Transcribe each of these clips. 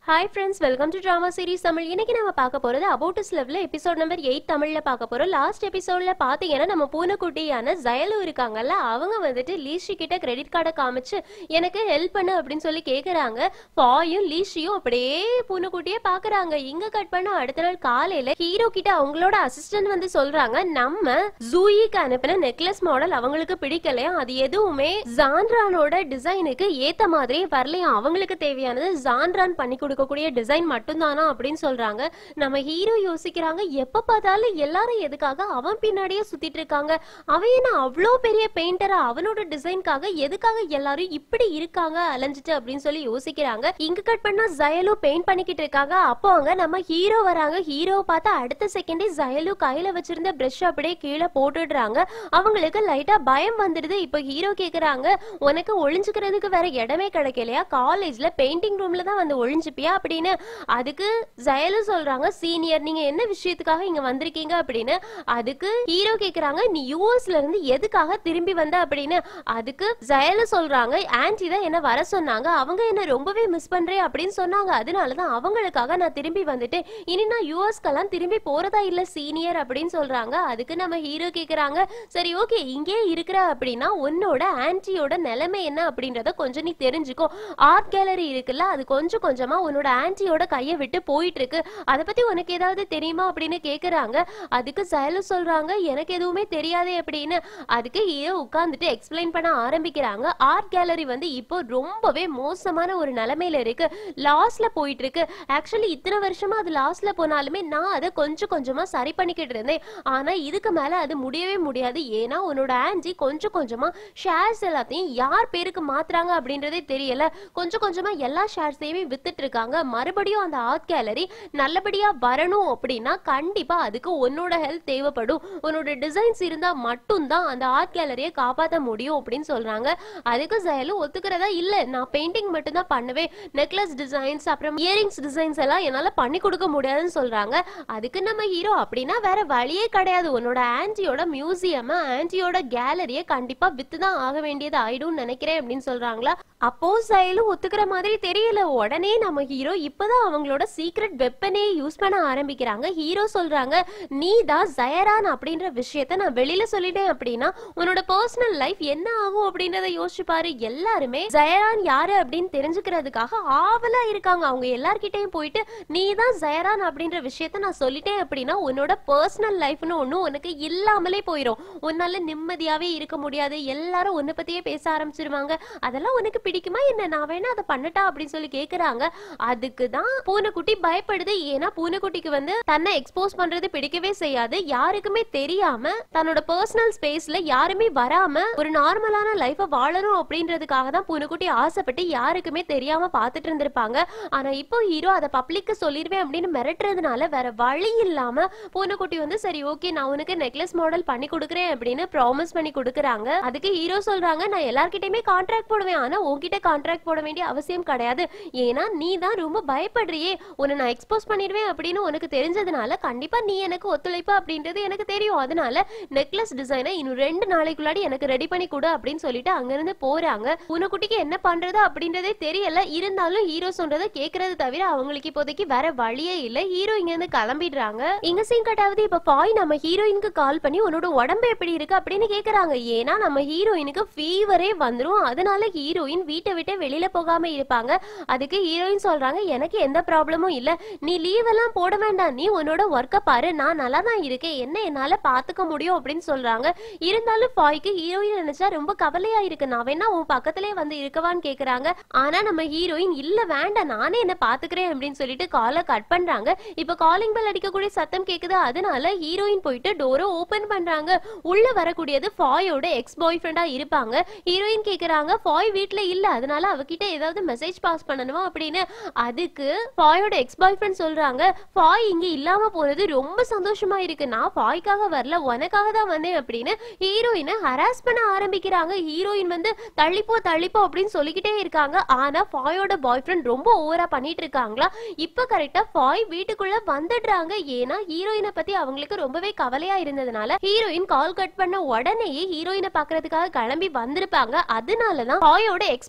hi friends welcome to drama series Tamil இன்னைக்கு நம்ம பார்க்க போறது அபவுட் இஸ் லெவ்ல எபிசோட் நம்பர் எயிட் தமிழ்ல பார்க்க போறோம் லாஸ்ட் எபிசோட்ல பாத்தீங்கன்னா நம்ம பூனைக்குட்டியான ஜயலு இருக்காங்கல்ல அவங்க வந்துட்டு லீஷி கிட்ட கிரெடிட் கார்டை காமிச்சு எனக்கு ஹெல்ப் பண்ணு அப்படின்னு சொல்லி கேக்குறாங்க ஃபாயும் லீஷியும் அப்படியே பூனைக்குட்டியே பாக்குறாங்க இங்க கட் பண்ண அடுத்த நாள் காலையில ஹீரோ கிட்ட அவங்களோட அசிஸ்டன்ட் வந்து சொல்றாங்க நம்ம ஜூயிக்கு அனுப்பின நெக்லஸ் மாடல் அவங்களுக்கு பிடிக்கலையா அது எதுவுமே ஜான்ரானோட டிசைனுக்கு ஏத்த மாதிரியே வரலையா அவங்களுக்கு தேவையானது ஜான்ரான் பண்ணி கொடுக்கக்கூடிய டிசைன் மட்டும்தானா அப்படின்னு சொல்றாங்க நம்ம ஹீரோ யோசிக்கிறாங்க எப்ப பார்த்தாலும் எல்லாரும் எதுக்காக அவன் பின்னாடியே சுத்திட்டு இருக்காங்க அவன் என்ன அவ்வளோ பெரிய பெயிண்டரா அவனோட டிசைன்காக எதுக்காக எல்லாரும் இப்படி இருக்காங்க அலைஞ்சிட்டு அப்படின்னு சொல்லி யோசிக்கிறாங்க இங்க கட் பண்ணா ஜயலு பெயிண்ட் பண்ணிக்கிட்டு இருக்காங்க அப்போ அங்க நம்ம ஹீரோ வராங்க ஹீரோவை பார்த்தா அடுத்த செகண்டே ஜயலு கையில வச்சிருந்த பிரஷ் அப்படியே கீழே போட்டுடுறாங்க அவங்களுக்கு லைட்டா பயம் வந்துடுது இப்போ ஹீரோ கேக்குறாங்க உனக்கு ஒளிஞ்சுக்கிறதுக்கு வேற இடமே கிடைக்கலையா காலேஜ்ல பெயிண்டிங் ரூம்ல தான் வந்து ஒளிஞ்சுப்பியா அப்படின்னு அதுக்கு ஜயலு சொல்றாங்க சீனியர் நீங்க என்ன விஷயத்துக்காக இங்க வந்திருக்கீங்க அப்படின்னு அதுக்கு ஹீரோ கேக்குறாங்க நீ யூஎஸ்ல இருந்து எதுக்காக திரும்பி வந்த அப்படின்னு அதுக்கு ஜயலு சொல்றாங்க ஆன்டி தான் என்ன வர சொன்னாங்க அவங்க என்ன ரொம்பவே மிஸ் பண்றேன் அப்படின்னு சொன்னாங்க அதனாலதான் அவங்களுக்காக நான் திரும்பி வந்துட்டேன் இனி நான் யூஎஸ்க்கெல்லாம் திரும்பி போறதா இல்ல சீனியர் அப்படின்னு சொல்றாங்க அதுக்கு நம்ம ஹீரோ கேக்குறாங்க சரி ஓகே இங்கே இருக்கிற அப்படின்னா உன்னோட ஆன்டியோட நிலைமை என்ன அப்படின்றத கொஞ்சம் நீ தெரிஞ்சுக்கோ ஆர்ட் கேலரி இருக்குல்ல அது கொஞ்சம் கொஞ்சமா உன்னோட ஆன்டியோட கையை விட்டு போயிட்டு இருக்கு அதை பத்தி உனக்கு ஏதாவது தெரியுமா அப்படின்னு கேக்குறாங்க அதுக்கு சயலு சொல்றாங்க எனக்கு எதுவுமே தெரியாதே அப்படின்னு அதுக்கு ஹீரோ உட்கார்ந்துட்டு எக்ஸ்பிளைன் பண்ண ஆரம்பிக்கிறாங்க ஆர்ட் கேலரி வந்து இப்போ ரொம்பவே மோசமான ஒரு நிலைமையில இருக்கு லாஸ்ட்ல போயிட்டு இருக்கு ஆக்சுவலி இத்தனை வருஷமா அது லாஸ்ட்ல போனாலுமே நான் அதை கொஞ்சம் கொஞ்சமா சரி பண்ணிக்கிட்டு இருந்தேன் ஆனா இதுக்கு மேல அது முடியவே முடியாது ஏன்னா உன்னோட ஆன்டி கொஞ்சம் கொஞ்சமா ஷேர்ஸ் எல்லாத்தையும் யார் பேருக்கு மாத்துறாங்க அப்படின்றதே தெரியல கொஞ்சம் கொஞ்சமா எல்லா ஷேர்ஸையுமே வித்துட்டு இருக்காங்க மறுபடியும் அந்த ஆர்ட் கேலரி நல்லபடியா வரணும் அப்படின்னா கண்டிப்பா அதுக்கு உன்னோட ஹெல்ப் தேவைப்படும் உன்னோட டிசைன்ஸ் இருந்தா மட்டும்தான் அந்த ஆர்ட் கேலரியை காப்பாற்ற முடியும் அப்படின்னு சொல்றாங்க அதுக்கு ஜெயலு ஒத்துக்கிறதா இல்ல நான் பெயிண்டிங் மட்டும் தான் பண்ணுவேன் நெக்லஸ் டிசைன்ஸ் அப்புறம் இயரிங்ஸ் டிசைன்ஸ் எல்லாம் என்னால பண்ணி கொடுக்க முடியாதுன்னு சொல்றாங்க அதுக்கு நம்ம ஹீரோ அப்படின்னா வேற வழியே கிடையாது உன்னோட ஆன்டியோட மியூசியம் ஆன்டியோட கேலரியை கண்டிப்பா வித்து தான் ஆக வேண்டியது ஆயிடும்னு நினைக்கிறேன் அப்படின்னு சொல்றாங்களா அப்போ சைலும் ஒத்துக்கிற மாதிரி தெரியல உடனே நம்ம ஹீரோ இப்பதான் அவங்களோட சீக்ரெட் வெப்பனே யூஸ் பண்ண ஆரம்பிக்கிறாங்க ஹீரோ சொல்றாங்க நீ தான் ஜயரான் அப்படின்ற விஷயத்த நான் வெளியில சொல்லிட்டேன் அப்படின்னா உன்னோட பர்சனல் லைஃப் என்ன ஆகும் அப்படின்றத யோசிச்சு பாரு எல்லாருமே ஜயரான் யாரு அப்படின்னு தெரிஞ்சுக்கிறதுக்காக ஆவலா இருக்காங்க அவங்க எல்லார்கிட்டயும் போயிட்டு நீ தான் ஜயரான் அப்படின்ற விஷயத்த நான் சொல்லிட்டேன் அப்படின்னா உன்னோட பர்சனல் லைஃப்னு ஒன்றும் உனக்கு இல்லாமலே போயிடும் உன்னால நிம்மதியாவே இருக்க முடியாது எல்லாரும் உன்னை பத்தியே பேச ஆரம்பிச்சிருவாங்க அதெல்லாம் உனக்கு பிடிக்குமா என்ன நான் வேணா அதை பண்ணட்டா அப்படின்னு சொல்லி கேக்குறாங்க அதுக்கு தான் பூனைக்குட்டி பயப்படுது ஏன்னா பூனைக்குட்டிக்கு வந்து தன்னை எக்ஸ்போஸ் பண்றது பிடிக்கவே செய்யாது யாருக்குமே தெரியாம தன்னோட பர்சனல் ஸ்பேஸ்ல யாருமே வராம ஒரு நார்மலான லைஃப வாழணும் அப்படின்றதுக்காக தான் பூனைக்குட்டி ஆசைப்பட்டு யாருக்குமே தெரியாம பார்த்துட்டு இருந்திருப்பாங்க ஆனா இப்போ ஹீரோ அதை பப்ளிக்கு சொல்லிடுவேன் அப்படின்னு மிரட்டுறதுனால வேற வழி இல்லாம பூனைக்குட்டி வந்து சரி ஓகே நான் உனக்கு நெக்லஸ் மாடல் பண்ணி கொடுக்குறேன் அப்படின்னு ப்ராமிஸ் பண்ணி கொடுக்குறாங்க அதுக்கு ஹீரோ சொல்றாங்க நான் எல்லார்கிட்டயுமே கான்ட்ராக்ட் போடுவேன் ஆனா உன்கிட்ட கான்ட்ராக்ட் போட வேண்டிய அவசியம் கிடையாது ஏன்னா நீ தான் ரொம்ப பயப்படுறியே உன்னை நான் எக்ஸ்போஸ் பண்ணிடுவேன் அப்படின்னு உனக்கு தெரிஞ்சதுனால கண்டிப்பா நீ எனக்கு ஒத்துழைப்ப அப்படின்றது எனக்கு தெரியும் அதனால நெக்லஸ் டிசைனை இன்னும் ரெண்டு நாளைக்குள்ளாடி எனக்கு ரெடி பண்ணி கொடு அப்படின்னு சொல்லிட்டு அங்கிருந்து போறாங்க உனக்குட்டிக்கு என்ன பண்றது அப்படின்றதே தெரியல இருந்தாலும் ஹீரோ சொல்றதை கேக்குறது தவிர அவங்களுக்கு இப்போதைக்கு வேற வழியே இல்ல ஹீரோ இங்க இருந்து கிளம்பிடுறாங்க இங்க சீன் கட்டாவது இப்ப பாய் நம்ம ஹீரோயினுக்கு கால் பண்ணி உன்னோட உடம்பு எப்படி இருக்கு அப்படின்னு கேக்குறாங்க ஏன்னா நம்ம ஹீரோயினுக்கு ஃபீவரே வந்துரும் அதனால ஹீரோயின் வீட்டை விட்டு வெளியில போகாம இருப்பாங்க அதுக்கு ஹீரோயின் சொல்றாங்க எனக்கு எந்த ப்ராப்ளமும் இல்ல நீ லீவ் எல்லாம் போட வேண்டாம் நீ உன்னோட ஒர்க்க பாரு நான் நல்லா தான் இருக்கேன் என்ன என்னால பாத்துக்க முடியும் அப்படின்னு சொல்றாங்க இருந்தாலும் பாய்க்கு ஹீரோயின் நினைச்சா ரொம்ப கவலையா இருக்கு நான் வேணா உன் பக்கத்திலே வந்து இருக்கவான்னு கேக்குறாங்க ஆனா நம்ம ஹீரோயின் இல்ல வேண்டாம் நானே என்ன பாத்துக்கிறேன் அப்படின்னு சொல்லிட்டு காலை கட் பண்றாங்க இப்ப காலிங் பெல் அடிக்கக்கூடிய சத்தம் கேக்குது அதனால ஹீரோயின் போயிட்டு டோரை ஓபன் பண்றாங்க உள்ள வரக்கூடியது ஃபாயோட எக்ஸ் பாய் ஃப்ரெண்டா இருப்பாங்க ஹீரோயின் கேக்குறாங்க ஃபாய் வீட்ல இல்ல அதனால அவகிட்ட ஏதாவது மெசேஜ் பாஸ் பண்ணணுமா அப்படின்னு அதுக்கு ஃபாயோட எக்ஸ் பாய் ஃப்ரெண்ட் சொல்றாங்க ஃபாய் இங்க இல்லாம போனது ரொம்ப சந்தோஷமா இருக்கு நான் ஃபாய்க்காக வரல உனக்காக தான் வந்தேன் அப்படின்னு ஹீரோயினை ஹராஸ் பண்ண ஆரம்பிக்கிறாங்க ஹீரோயின் வந்து தள்ளிப்போ தள்ளிப்போ அப்படின்னு சொல்லிக்கிட்டே இருக்காங்க ஆனா ஃபாயோட பாய் ஃப்ரெண்ட் ரொம்ப ஓவரா பண்ணிட்டு இருக்காங்களா இப்ப கரெக்டா ஃபாய் வீட்டுக்குள்ள வந்துடுறாங்க ஏன்னா ஹீரோயினை பத்தி அவங்களுக்கு ரொம்பவே கவலையா இருந்ததுனால ஹீரோயின் கால் கட் பண்ண உடனேயே ஹீரோயினை பாக்குறதுக்காக கிளம்பி வந்திருப்பாங்க அதனாலதான் ஃபாயோட எக்ஸ்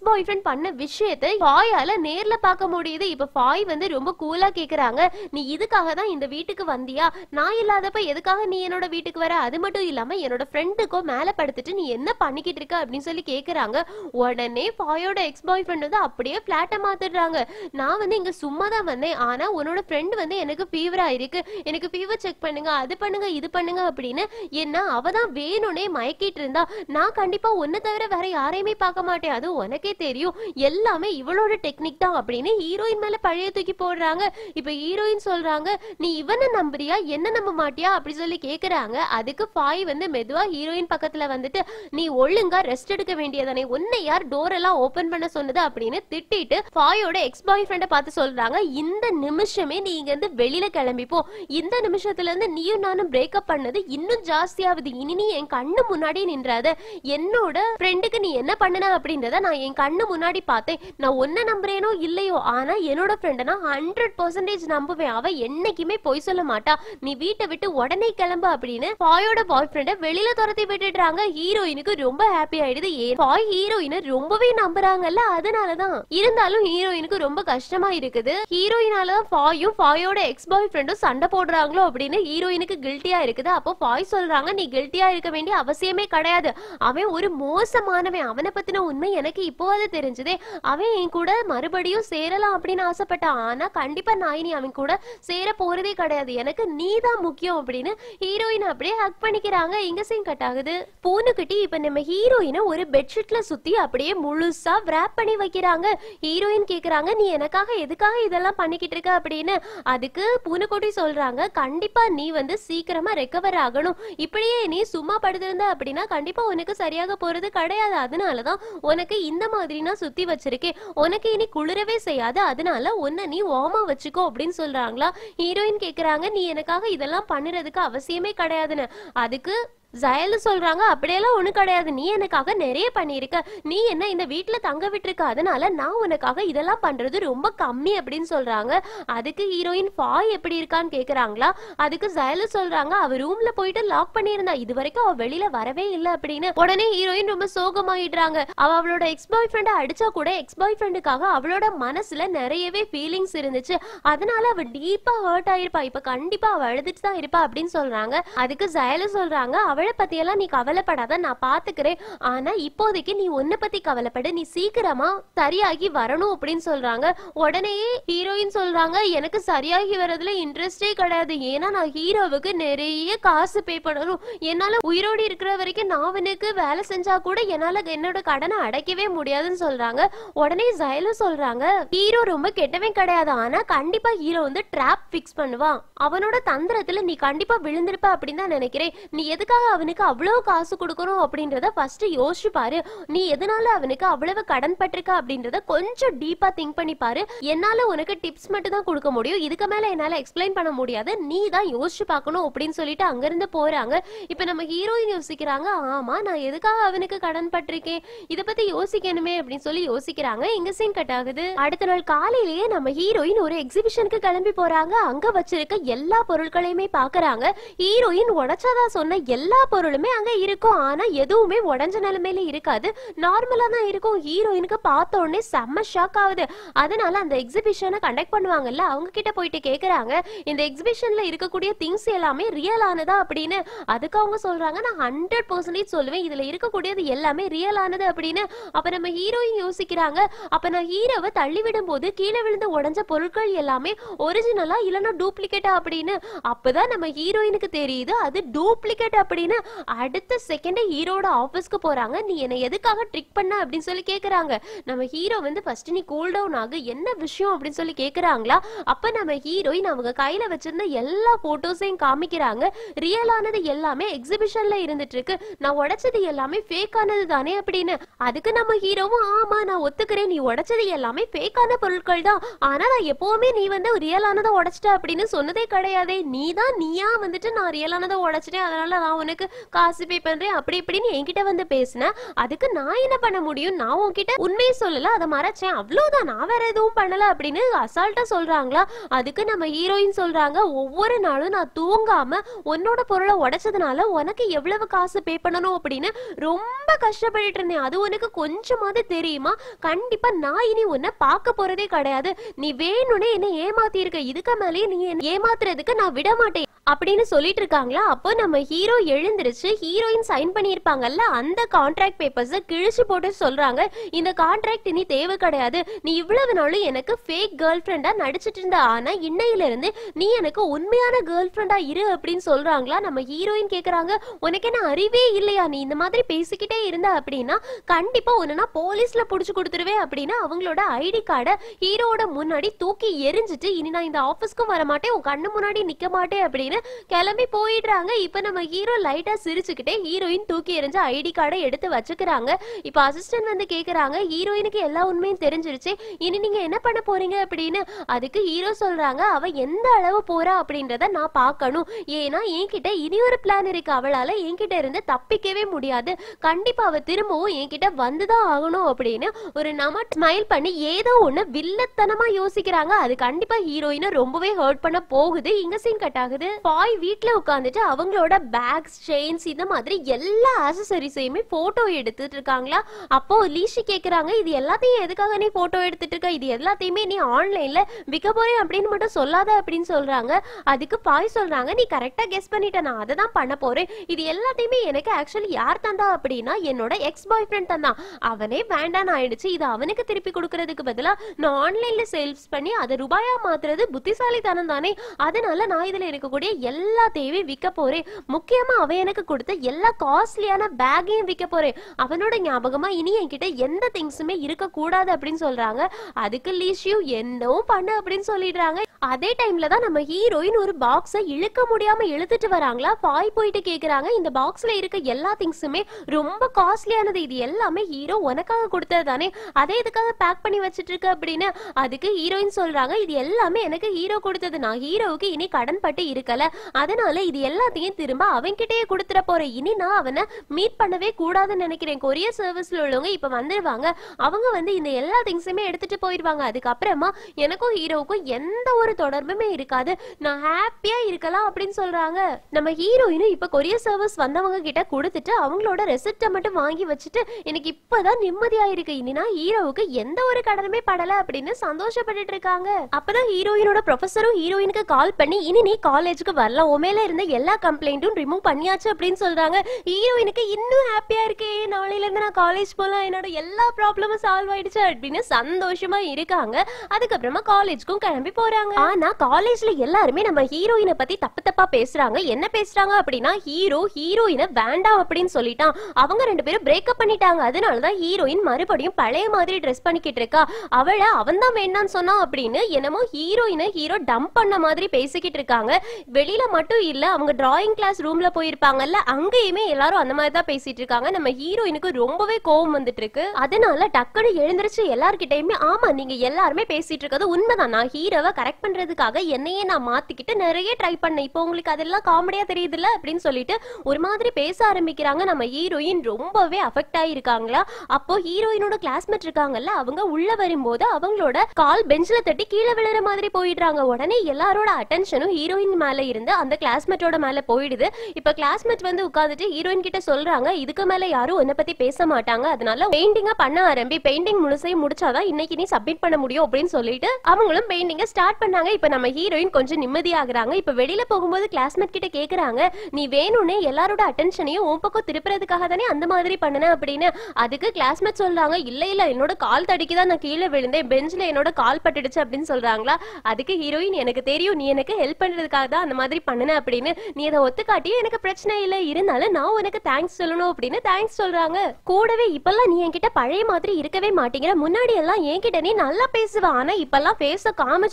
எக்ஸ் பாய் ஃப்ரெண்ட் பண்ண விஷயத்தை ஃபாயால நேர்ல பார்க்க முடியுது இப்ப ஃபாய் வந்து ரொம்ப கூலா கேக்குறாங்க நீ இதுக்காக தான் இந்த வீட்டுக்கு வந்தியா நான் இல்லாதப்ப எதுக்காக நீ என்னோட வீட்டுக்கு வர அது மட்டும் இல்லாம என்னோட ஃப்ரெண்டுக்கோ மேல படுத்துட்டு நீ என்ன பண்ணிக்கிட்டு இருக்க அப்படின்னு சொல்லி கேக்குறாங்க உடனே ஃபாயோட எக்ஸ் பாய் ஃப்ரெண்ட் வந்து அப்படியே பிளாட்ட மாத்திடுறாங்க நான் வந்து இங்க சும்மா தான் வந்தேன் ஆனா உன்னோட ஃப்ரெண்ட் வந்து எனக்கு ஃபீவரா இருக்கு எனக்கு ஃபீவர் செக் பண்ணுங்க அது பண்ணுங்க இது பண்ணுங்க அப்படின்னு என்ன அவ தான் வேணும்னே மயக்கிட்டு இருந்தா நான் கண்டிப்பா ஒன்ன தவிர வேற யாரையுமே பார்க்க மாட்டேன் அது உனக்கே தெரியும் எல்லாமே இவளோட டெக்னிக் தான் அப்படின்னு ஹீரோயின் மேல பழைய தூக்கி போடுறாங்க இப்ப ஹீரோயின் சொல்றாங்க நீ இவனை நம்புறியா என்ன நம்ப மாட்டியா அப்படி சொல்லி கேக்குறாங்க அதுக்கு ஃபாய் வந்து மெதுவா ஹீரோயின் பக்கத்துல வந்துட்டு நீ ஒழுங்கா ரெஸ்ட் எடுக்க வேண்டியதானே உன்னை யார் டோர் எல்லாம் ஓபன் பண்ண சொன்னது அப்படின்னு திட்டிட்டு ஃபாயோட எக்ஸ் பாய் ஃப்ரெண்ட பார்த்து சொல்றாங்க இந்த நிமிஷமே நீ இங்க இருந்து வெளியில கிளம்பி போ இந்த நிமிஷத்துல இருந்து நீயும் நானும் பிரேக்கப் பண்ணது இன்னும் ஜாஸ்தியாகுது இனி நீ என் கண்ணு முன்னாடி நின்றாத என்னோட ஃப்ரெண்டுக்கு நீ என்ன பண்ணுன அப்படின்றத நான் என் கண்ணு முன்னாடி பார்த்தேன் நான் ஒன்ன நம்புறேனோ இல்லையோ ஆனா என்னோட ஃப்ரெண்ட நான் ஹண்ட்ரட் பர்சன்டேஜ் நம்புவேன் அவ என்னைக்குமே பொய் சொல்ல மாட்டா நீ வீட்டை விட்டு உடனே கிளம்பு அப்படின்னு ஃபாயோட பாய் ஃப்ரெண்ட வெளியில துரத்தி விட்டுடுறாங்க ஹீரோயினுக்கு ரொம்ப ஹாப்பி ஆயிடுது ஏன் ஃபாய் ஹீரோயினை ரொம்பவே நம்புறாங்கல்ல அதனாலதான் இருந்தாலும் ஹீரோயினுக்கு ரொம்ப கஷ்டமா இருக்குது ஹீரோயினால தான் ஃபாயும் ஃபாயோட எக்ஸ் பாய் ஃப்ரெண்டும் சண்டை போடுறாங்களோ அப்படின்னு ஹீரோயினுக்கு கில்ட்டியா இருக்குது அப்போ ஃபாய் சொல்றாங்க நீ கில்ட்டியா இருக்க வேண்டிய அவசியமே கிடையாது அவன் ஒரு மோசமானவன் அவனை பத்தின உண்மை எனக்கு இப்போவாது தெரிஞ்சதே அவன் என் கூட மறுபடியும் சேரலாம் அப்படின்னு ஆசைப்பட்டான் ஆனா கண்டிப்பா நான் இனி அவன் கூட சேர போறதே கிடையாது எனக்கு நீ தான் முக்கியம் அப்படின்னு ஹீரோயின் அப்படியே ஹக் பண்ணிக்கிறாங்க இங்க சீன் கட் ஆகுது பூனுக்குட்டி இப்ப நம்ம ஹீரோயினை ஒரு பெட்ஷீட்ல சுத்தி அப்படியே முழுசா wrap பண்ணி வைக்கிறாங்க ஹீரோயின் கேக்குறாங்க நீ எனக்காக எதுக்காக இதெல்லாம் பண்ணிக்கிட்டு இருக்க அப்படின்னு அதுக்கு பூனைக்குட்டி சொல்றாங்க கண்டிப்பா நீ வந்து சீக்கிரமா ரெக்கவர் ஆகணும் இப்படியே நீ சும்மா படுத்திருந்த அப்படின்னா கண்டிப்பா உனக்கு சரியாக போறது கிடையாது அதனாலதான் உனக்கு இந்த மாதிரி நான் சுத்தி வச்சிருக்கேன் உனக்கு இனி குளிரவே செய்யாது அதனால உன்னை நீ வார்மா வச்சுக்கோ அப்படின்னு சொல்றாங்களா ஹீரோயின் கேக்குறாங்க நீ எனக்காக இதெல்லாம் பண்ணுறதுக்கு அவசியமே கிடையாதுன்னு அதுக்கு ஜயல் சொல்றாங்க அப்படியெல்லாம் ஒண்ணு கிடையாது நீ எனக்காக நிறைய பண்ணியிருக்க நீ என்ன இந்த வீட்ல தங்க விட்டுருக்க அதனால நான் உனக்காக இதெல்லாம் பண்றது ரொம்ப கம்மி அப்படின்னு சொல்றாங்க அதுக்கு ஹீரோயின் ஃபாய் எப்படி இருக்கான்னு கேக்குறாங்களா அதுக்கு ஜயல் சொல்றாங்க அவ ரூம்ல போயிட்டு லாக் பண்ணியிருந்தா இது வரைக்கும் அவ வெளியில வரவே இல்லை அப்படின்னு உடனே ஹீரோயின் ரொம்ப சோகமாயிடுறாங்க அவ அவளோட எக்ஸ் பாய் ஃப்ரெண்டை அடிச்சா கூட எக்ஸ் பாய் ஃப்ரெண்டுக்காக அவளோட மனசுல நிறையவே ஃபீலிங்ஸ் இருந்துச்சு அதனால அவ டீப்பா ஹர்ட் ஆயிருப்பா இப்ப கண்டிப்பா அவ அழுதுட்டு தான் இருப்பா அப்படின்னு சொல்றாங்க அதுக்கு ஜயல சொல்றாங்க அவளை பத்தியெல்லாம் நீ கவலைப்படாத நான் பாத்துக்கிறேன் ஆனா இப்போதைக்கு நீ உன்னை பத்தி கவலைப்படு நீ சீக்கிரமா சரியாகி வரணும் அப்படின்னு சொல்றாங்க உடனே ஹீரோயின் சொல்றாங்க எனக்கு சரியாகி வரதுல இன்ட்ரெஸ்டே கிடையாது ஏன்னா நான் ஹீரோவுக்கு நிறைய காசு பே பண்ணணும் என்னால உயிரோடு இருக்கிற வரைக்கும் நான் அவனுக்கு வேலை செஞ்சா கூட என்னால என்னோட கடனை அடைக்கவே முடியாதுன்னு சொல்றாங்க உடனே ஜயலும் சொல்றாங்க ஹீரோ ரொம்ப கெட்டவன் கிடையாது ஆனா கண்டிப்பா ஹீரோ வந்து ட்ராப் ஃபிக்ஸ் பண்ணுவான் அவனோட தந்திரத்துல நீ கண்டிப்பா விழுந்திருப்ப அப்படின்னு தான் நினைக்கிறேன் நீ எதுக்காக அவனுக்கு அவ்வளவு காசு கொடுக்கணும் அப்படின்றத ஃபர்ஸ்ட் யோசிச்சு பாரு நீ எதனால அவனுக்கு அவ்வளவு கடன் பட்டிருக்க அப்படின்றத கொஞ்சம் டீப்பா திங்க் பண்ணி பாரு என்னால உனக்கு டிப்ஸ் மட்டும் தான் கொடுக்க முடியும் இதுக்கு மேல என்னால எக்ஸ்பிளைன் பண்ண முடியாது நீ தான் யோசிச்சு பார்க்கணும் அப்படின்னு சொல்லிட்டு அங்கிருந்து போறாங்க இப்ப நம்ம ஹீரோயின் யோசிக்கிறாங்க ஆமா நான் எதுக்காக அவனுக்கு கடன் பட்டிருக்கேன் இத பத்தி யோசிக்கணுமே அப்படின்னு சொல்லி யோசிக்கிறாங்க இங்க சீன் கட் ஆகுது அடுத்த நாள் காலையிலேயே நம்ம ஹீரோயின் ஒரு எக்ஸிபிஷனுக்கு கிளம்பி போறாங்க அங்க வச்சிருக்க எல்லா பொருட்களையுமே பாக்குறாங்க ஹீரோயின் உடைச்சதா சொன்ன எல்லா பொருளுமே அங்க இருக்கும் ஆனா எதுவுமே உடைஞ்ச நிலைமையில இருக்காது நார்மலா தான் இருக்கும் ஹீரோயினுக்கு பார்த்த உடனே செம்ம ஷாக் ஆகுது அதனால அந்த எக்ஸிபிஷனை கண்டக்ட் பண்ணுவாங்கல்ல அவங்க கிட்ட போயிட்டு கேக்குறாங்க இந்த எக்ஸிபிஷன்ல இருக்கக்கூடிய திங்ஸ் எல்லாமே ரியல் ஆனதா அப்படின்னு அதுக்கு அவங்க சொல்றாங்க நான் ஹண்ட்ரட் பர்சன்டேஜ் சொல்லுவேன் இதுல இருக்கக்கூடியது எல்லாமே ரியல் ஆனது அப்படின்னு அப்ப நம்ம ஹீரோயின் யோசிக்கிறாங்க அப்ப நான் ஹீரோவை தள்ளிவிடும் போது கீழே விழுந்து உடைஞ்ச பொருட்கள் எல்லாமே ஒரிஜினலா இல்லைன்னா டூப்ளிகேட்டா அப்படின்னு அப்பதான் நம்ம ஹீரோயினுக்கு தெரியுது அது டூப்ளிகேட் அப்படின்னு அடுத்த செகண்ட் ஹீரோட ஆபீஸ்க்கு போறாங்க நீ என்னை எதுக்காக ட்ரிக் பண்ண அப்படின்னு சொல்லி கேக்குறாங்க நம்ம ஹீரோ வந்து ஃபர்ஸ்ட் நீ கூல் டவுன் ஆகு என்ன விஷயம் அப்படின்னு சொல்லி கேக்குறாங்களா அப்ப நம்ம ஹீரோயின் அவங்க கையில வச்சிருந்த எல்லா போட்டோஸையும் காமிக்கிறாங்க ரியலானது எல்லாமே எக்ஸிபிஷன்ல இருந்துட்டு இருக்கு நான் உடைச்சது எல்லாமே ஃபேக் ஆனது தானே அப்படின்னு அதுக்கு நம்ம ஹீரோவும் ஆமா நான் ஒத்துக்கிறேன் நீ உடைச்சது எல்லாமே ஃபேக்கான பொருட்கள் தான் ஆனா நான் எப்பவுமே நீ வந்து ரியலானதை உடைச்சிட்ட அப்படின்னு சொன்னதே கிடையாதே நீ தான் நீயா வந்துட்டு நான் ரியலானதை உடைச்சிட்டேன் அதனால நான் உனக்கு உனக்கு காசு பே பண்றேன் அப்படி இப்படின்னு என்கிட்ட வந்து பேசுன அதுக்கு நான் என்ன பண்ண முடியும் நான் உன்கிட்ட உண்மையை சொல்லல அதை மறைச்சேன் அவ்வளவுதான் நான் வேற எதுவும் பண்ணல அப்படின்னு அசால்ட்டா சொல்றாங்களா அதுக்கு நம்ம ஹீரோயின் சொல்றாங்க ஒவ்வொரு நாளும் நான் தூங்காம உன்னோட பொருளை உடைச்சதுனால உனக்கு எவ்வளவு காசு பே பண்ணணும் அப்படின்னு ரொம்ப கஷ்டப்பட்டுட்டு இருந்தேன் அது உனக்கு கொஞ்சமாவது தெரியுமா கண்டிப்பா நான் இனி உன்னை பார்க்க போறதே கிடையாது நீ வேணும்னே என்ன ஏமாத்தி இருக்க இதுக்கு மேலேயே நீ என்ன ஏமாத்துறதுக்கு நான் விட மாட்டேன் அப்படின்னு சொல்லிட்டு இருக்காங்களா அப்போ நம்ம ஹீரோ எழுந்திருச்சு ஹீரோயின் சைன் பண்ணியிருப்பாங்கல்ல அந்த கான்ட்ராக்ட் பேப்பர்ஸை கிழிச்சு போட்டு சொல்றாங்க இந்த கான்ட்ராக்ட் இனி தேவை கிடையாது நீ இவ்வளவு நாளும் எனக்கு ஃபேக் கேர்ள் ஃப்ரெண்டா நடிச்சிட்டு இருந்த ஆனா இன்னையில இருந்து நீ எனக்கு உண்மையான கேர்ள் ஃப்ரெண்டா இரு அப்படின்னு சொல்றாங்களா நம்ம ஹீரோயின் கேக்குறாங்க உனக்கு என்ன அறிவே இல்லையா நீ இந்த மாதிரி பேசிக்கிட்டே இருந்த அப்படின்னா கண்டிப்பா உன்னை நான் போலீஸ்ல புடிச்சு கொடுத்துருவேன் அப்படின்னு அவங்களோட ஐடி கார்டை ஹீரோவோட முன்னாடி தூக்கி எரிஞ்சிட்டு இனி நான் இந்த ஆபீஸ்க்கும் வர மாட்டேன் உன் கண்ணு முன்னாடி நிக்க மாட்டேன் அப்படின்னு கிளம்பி போயிடுறாங்க இப்ப நம்ம ஹீரோ லைட்டா சிரிச்சுக்கிட்டே ஹீரோயின் தூக்கி எறிஞ்ச ஐடி கார்டை எடுத்து வச்சுக்கிறாங்க இப்ப அசிஸ்டன்ட் வந்து கேக்குறாங்க ஹீரோயினுக்கு எல்லா உண்மையும் தெரிஞ்சிருச்சு இனி நீங்க என்ன பண்ண போறீங்க அப்படின்னு அதுக்கு ஹீரோ சொல்றாங்க அவ எந்த அளவு போறா அப்படின்றத நான் பார்க்கணும் ஏன்னா என்கிட்ட இனி ஒரு பிளான் இருக்கு அவளால என்கிட்ட இருந்து தப்பிக்கவே முடியாது கண்டிப்பா அவ திரும்பவும் என்கிட்ட வந்துதான் ஆகணும் அப்படின்னு ஒரு நம ஸ்மைல் பண்ணி ஏதோ ஒண்ணு வில்லத்தனமா யோசிக்கிறாங்க அது கண்டிப்பா ஹீரோயினை ரொம்பவே ஹர்ட் பண்ண போகுது இங்க சீன் கட் ஆகுது பாய் வீட்ல உட்காந்துட்டு அவங்களோட பேக்ஸ் செயின்ஸ் இந்த மாதிரி எல்லா ஆக்சசரிஸையுமே போட்டோ எடுத்துட்டு இருக்காங்களா அப்போ லீஷி கேக்குறாங்க இது எல்லாத்தையும் எதுக்காக நீ போட்டோ எடுத்துட்டு இருக்க இது எல்லாத்தையுமே நீ ஆன்லைன்ல விற்க போறேன் அப்படின்னு மட்டும் சொல்லாத அப்படின்னு சொல்றாங்க அதுக்கு பாய் சொல்றாங்க நீ கரெக்டா கெஸ் பண்ணிட்ட நான் அதை தான் பண்ண போறேன் இது எல்லாத்தையுமே எனக்கு ஆக்சுவலி யார் தந்தா அப்படின்னா என்னோட எக்ஸ் பாய் ஃப்ரெண்ட் தந்தான் அவனே வேண்டான்னு ஆயிடுச்சு இது அவனுக்கு திருப்பி கொடுக்கறதுக்கு பதிலா நான் ஆன்லைன்ல சேல்ஸ் பண்ணி அதை ரூபாயா மாத்துறது புத்திசாலித்தனம் தானே அதனால நான் இதுல இருக்கக்கூடிய எல்லாத்தையுமே விற்க போறேன் முக்கியமா அவன் எனக்கு கொடுத்த எல்லா காஸ்ட்லியான பேக்கையும் விற்க போறேன் அவனோட ஞாபகமா இனி என்கிட்ட எந்த திங்ஸுமே இருக்க கூடாது அப்படின்னு சொல்றாங்க அதுக்கு லீஷியூ என்னவும் பண்ணு அப்படின்னு சொல்லிடுறாங்க அதே டைம்ல தான் நம்ம ஹீரோயின் ஒரு பாக்ஸை இழுக்க முடியாம இழுத்துட்டு வராங்களா பாய் போயிட்டு கேக்குறாங்க இந்த பாக்ஸ்ல இருக்க எல்லா திங்ஸுமே ரொம்ப காஸ்ட்லியானது இது எல்லாமே ஹீரோ உனக்காக கொடுத்தது தானே அதே இதுக்காக பேக் பண்ணி வச்சிட்டு இருக்க அப்படின்னு அதுக்கு ஹீரோயின் சொல்றாங்க இது எல்லாமே எனக்கு ஹீரோ கொடுத்தது நான் ஹீரோவுக்கு இனி கடன் பட்டு இருக்கல அதனால இது எல்லாத்தையும் திரும்ப அவன்கிட்டயே கொடுத்துட போறேன் இனி நான் அவனை மீட் பண்ணவே கூடாதுன்னு நினைக்கிறேன் கொரியர் சர்வீஸ்ல உள்ளவங்க இப்ப வந்துருவாங்க அவங்க வந்து இந்த எல்லா திங்ஸுமே எடுத்துட்டு போயிடுவாங்க அதுக்கப்புறமா எனக்கும் ஹீரோவுக்கும் எந்த ஒரு தொடர்புமே இருக்காது நான் ஹாப்பியா இருக்கலாம் அப்படின்னு சொல்றாங்க நம்ம ஹீரோயினும் இப்ப கொரியர் சர்வீஸ் வந்தவங்க கிட்ட கொடுத்துட்டு அவங்களோட ரெசிப்டை மட்டும் வாங்கி வச்சுட்டு எனக்கு இப்பதான் நிம்மதியா இருக்கு இனி நான் ஹீரோவுக்கு எந்த ஒரு கடனுமே படல அப்படின்னு சந்தோஷப்பட்டுட்டு இருக்காங்க அப்பதான் ஹீரோயினோட ப்ரொஃபஸரும் ஹீரோயினுக்கு கால் பண்ணி இனி நீ காலேஜுக்கு வரலாம் உன் மேல இருந்த எல்லா கம்ப்ளைண்ட்டும் ரிமூவ் பண்ணியாச்சு அப்படின்னு சொல்றாங்க ஹீரோயினுக்கு இன்னும் ஹாப்பியா இருக்கு நாளையில இருந்து நான் காலேஜ் போலாம் என்னோட எல்லா ப்ராப்ளமும் சால்வ் ஆயிடுச்சு அப்படின்னு சந்தோஷமா இருக்காங்க அதுக்கப்புறமா காலேஜ்க்கும் கிளம்பி போறாங்க ஆனா காலேஜ்ல எல்லாருமே நம்ம ஹீரோயினை பத்தி தப்பு தப்பா பேசுறாங்க என்ன பேசுறாங்க அப்படின்னா ஹீரோ ஹீரோயினை வேண்டாம் அப்படின்னு சொல்லிட்டான் அவங்க ரெண்டு பேரும் பிரேக்கப் பண்ணிட்டாங்க அதனாலதான் ஹீரோயின் மறுபடியும் பழைய மாதிரி ட்ரெஸ் பண்ணிக்கிட்டு இருக்கா அவளை அவன் தான் வேண்டான்னு சொன்னான் அப்படின்னு என்னமோ ஹீரோயினை ஹீரோ டம்ப் பண்ண மாதிரி பேசிக்கிட்டு இருக்காங்க வெளியில மட்டும் இல்ல அவங்க டிராயிங் கிளாஸ் ரூம்ல போயிருப்பாங்கல்ல அங்கேயுமே எல்லாரும் அந்த மாதிரி தான் பேசிட்டு இருக்காங்க நம்ம ஹீரோயினுக்கு ரொம்பவே கோவம் வந்துட்டு இருக்கு அதனால டக்குனு எழுந்திருச்சு எல்லார்கிட்டயுமே ஆமா நீங்க எல்லாருமே பேசிட்டு இருக்கிறது உண்மைதான் நான் ஹீரோவை கரெக்ட் பண்றதுக்காக என்னையே நான் மாத்திக்கிட்டு நிறைய ட்ரை பண்ணேன் இப்போ உங்களுக்கு அதெல்லாம் காமெடியா தெரியுதுல்ல அப்படின்னு சொல்லிட்டு ஒரு மாதிரி பேச ஆரம்பிக்கிறாங்க நம்ம ஹீரோயின் ரொம்பவே அஃபெக்ட் ஆயிருக்காங்களா அப்போ ஹீரோயினோட கிளாஸ்மேட் இருக்காங்கல்ல அவங்க உள்ள வரும்போது அவங்களோட கால் பெஞ்ச்ல தட்டி கீழே விழுற மாதிரி போயிடுறாங்க உடனே எல்லாரோட அட்டென்ஷனும் ஹீரோயின் மேல இருந்து அந்த கிளாஸ்மேட்டோட மேல போயிடுது இப்ப கிளாஸ்மேட் வந்து உட்காந்துட்டு ஹீரோயின் கிட்ட சொல்றாங்க இதுக்கு மேல யாரும் உன்னை பத்தி பேச மாட்டாங்க அதனால பெயிண்டிங்கா பண்ண ஆரம்பி பெயிண்டிங் முழுசையும் முடிச்சாதான் இன்னைக்கு நீ சப்மிட் பண்ண முடியும் அப்படின்னு சொல்லிட்டு அவங்களும் பெயிண்டிங்க ஸ்டார்ட் பண்ணாங்க இப்ப நம்ம ஹீரோயின் கொஞ்சம் நிம்மதியாகுறாங்க இப்ப வெளியில போகும்போது கிளாஸ்மேட் கிட்ட கேக்குறாங்க நீ வேணும்னே எல்லாரோட அட்டென்ஷனையும் உன் பக்கம் திருப்புறதுக்காக தானே அந்த மாதிரி பண்ணுன அப்படின்னு அதுக்கு கிளாஸ்மேட் சொல்றாங்க இல்ல இல்ல என்னோட கால் தடிக்கு தான் நான் கீழே விழுந்தேன் பெஞ்ச்ல என்னோட கால் பட்டுடுச்சு அப்படின்னு சொல்றாங்களா அதுக்கு ஹீரோயின் எனக்கு தெரியும் நீ எனக்கு ஹெல்ப் பண்றதுக்காக தான் அந்த மாதிரி பண்ணுன அப்படின்னு நீ அதை ஒத்துக்காட்டியும் எனக்கு பிரச்சனை இல்லை இருந்தாலும் நான் உனக்கு தேங்க்ஸ் சொல்லணும் அப்படின்னு தேங்க்ஸ் சொல்றாங்க கூடவே இப்பெல்லாம் நீ என்கிட்ட பழைய மாதிரி இருக்கவே மாட்டேங்கிற முன்னாடி எல்லாம் என்கிட்ட நீ நல்லா பேசுவ ஆனா இப்பெல்லாம் பேச காமிச்சு கூட பேச